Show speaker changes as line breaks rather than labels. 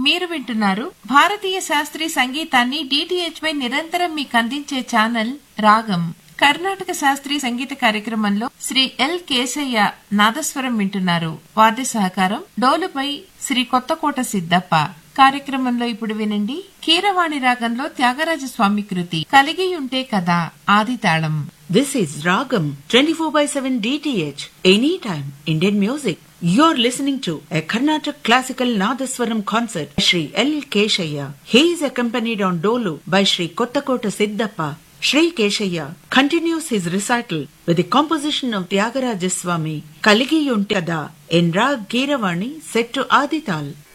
మీరు వింటున్నారు భారతీయ శాస్త్రీయ సంగీతాన్ని డిటిహెచ్ పై నిరంతరం మీకు అందించే ఛానల్ రాగం కర్ణాటక శాస్త్రీయ సంగీత కార్యక్రమంలో శ్రీ ఎల్ కేశయ్య నాదస్వరం వింటున్నారు వాద్య సహకారం డోలుపై శ్రీ కొత్తకోట సిద్దప్ప కార్యక్రమంలో ఇప్పుడు వినండి కీరవాణి రాగంలో త్యాగరాజ స్వామి కృతి కలిగి ఉంటే కదా ఆది తాళం
This is Ragam 24 by 7 DTH. Anytime Indian music. You're listening to a Carnatic classical Nadaswaram concert by Sri L. Keshaya. He is accompanied on Dolu by Sri Kottakota Siddhappa. Sri Keshaya continues his recital with the composition of Tyagaraja Swami Kaligi Yuntada in Rag Kiravani set to Adital.